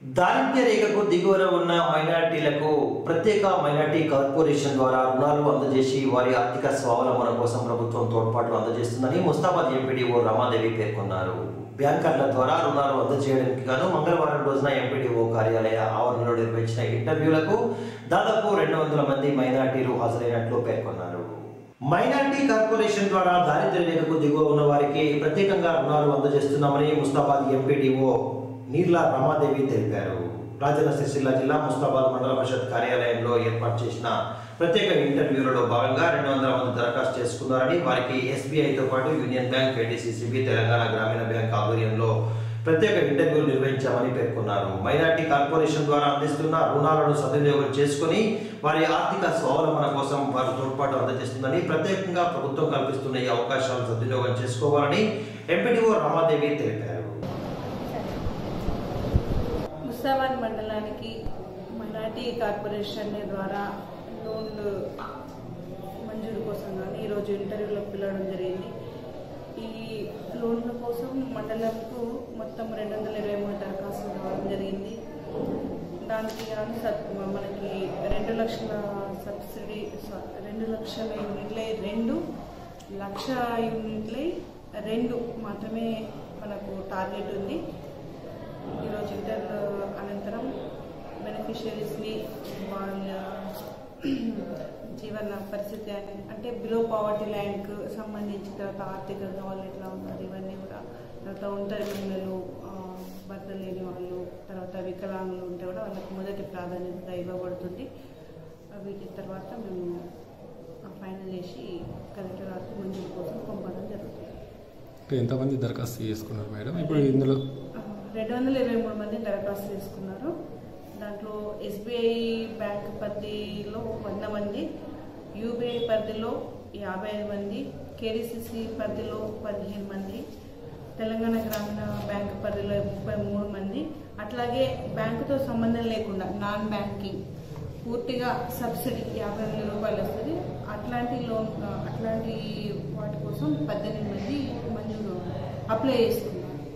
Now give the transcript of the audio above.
దారిద్ర్య రేఖకు దిగువన ఉన్న మైనార్టీలకు ప్రత్యేక మైనార్టీ కార్పొరేషన్ ద్వారా రుణాలు అందజేసి వారి ఆర్థిక స్వావలంబన కోసం ప్రభుత్వం తోడ్పాటు అందజేస్తుందని ముస్తాబాద్ ఎంపీడీఓ రమాదేవి పేర్కొన్నారు బ్యాంకర్ల ద్వారా రుణాలు అందజేయడానికి గాను మంగళవారం రోజున ఎంపీడీఓ కార్యాలయ ఆవరణలో నిర్వహించిన ఇంటర్వ్యూలకు దాదాపు రెండు వందల మంది మైనార్టీలు హాజరైనట్లు పేర్కొన్నారు మైనార్టీ కార్పొరేషన్ ద్వారా దారిద్ర్య రేఖకు దిగువ ఉన్న వారికి ప్రత్యేకంగా రుణాలు అందజేస్తున్నామని ముస్తాబాద్ ఎంపీడీఓ నీర్లా రమాదేవి తెలిపారు రాజన్న సిరిసిల్ల జిల్లా ముస్తాబాద్ మండల పరిషత్ కార్యాలయంలో ఏర్పాటు చేసిన ప్రత్యేక ఇంటర్వ్యూలలో భాగంగా రెండు వందల మంది దరఖాస్తు చేసుకున్నారని వారికి ఎస్బీఐతో పాటు యూనియన్ బ్యాంక్ ఏడీసీసీబీ తెలంగాణ గ్రామీణ బ్యాంక్ ఆధ్వర్యంలో ప్రత్యేక ఇంటర్వ్యూలు నిర్వహించామని పేర్కొన్నారు మైనార్టీ కార్పొరేషన్ ద్వారా అందిస్తున్న రుణాలను సద్వినియోగం చేసుకుని వారి ఆర్థిక స్వావలంబన కోసం వారు తోడ్పాటు అందజేస్తుందని ప్రత్యేకంగా ప్రభుత్వం కల్పిస్తున్న ఈ అవకాశాలను సద్వినియోగం చేసుకోవాలని ఎంపీడీఓ రమాదేవి తెలిపారు ముస్తాబాద్ మండలానికి మైనార్టీ కార్పొరేషన్ ద్వారా లోన్లు మంజూరు కోసం కానీ ఈరోజు ఇంటర్వ్యూలో పిలవడం జరిగింది ఈ లోన్ల కోసం మండలంకు మొత్తం రెండు వందల ఇరవై మూడు దరఖాస్తులు రావడం జరిగింది దానికి గాను సబ్ మనకి రెండు లక్షల సబ్సిడీ స- రెండు లక్షల యూనిట్లే రెండు లక్ష యూనిట్లే రెండు మాత్రమే మనకు టార్గెట్ ఉంది ఈరోజు ఇంటర్ అనంతరం బెనిఫిషియరీస్ని వాళ్ళ జీవన పరిస్థితి అని అంటే బిలో పావర్టీ ల్యాండ్కు సంబంధించి తర్వాత ఆర్థికంగా వాళ్ళు ఎట్లా ఉన్నారు ఇవన్నీ కూడా తర్వాత ఒంటరి మహిళలు ఆ, భర్త లేని వాళ్ళు తర్వాత వికలాంగులు ఉంటే కూడా వాళ్ళకి మొదటి ప్రాధాన్యత ఇవ్వబడుతుంది ఆ, వీటి తర్వాత మేము ఫైనల్ చేసి కలెక్టర్ గారికి మంజూరు కోసం పంపడం జరుగుతుంది అంటే ఎంతమంది దరఖాస్తు చేసుకున్నారు మేడం ఇప్పుడు ఇందులో రెండు వందల ఇరవై మూడు మంది దరఖాస్తు చేసుకున్నారు దాంట్లో ఎస్బీఐ బ్యాంక్ పరిధిలో వంద మంది యూబీఐ పరిధిలో యాభై ఐదు మంది కేడీసీసీ పరిధిలో పదిహేను మంది తెలంగాణ గ్రామీణ బ్యాంక్ పరిధిలో ముప్పై మూడు మంది అట్లాగే బ్యాంకుతో సంబంధం లేకుండా నాన్ బ్యాంకింగ్ పూర్తిగా సబ్సిడీ యాభై వేల రూపాయలు వస్తుంది అట్లాంటి లోన్ అట్లాంటి వాటి కోసం పద్దెనిమిది మంది మంజూరు అప్లై చేసుకున్నారు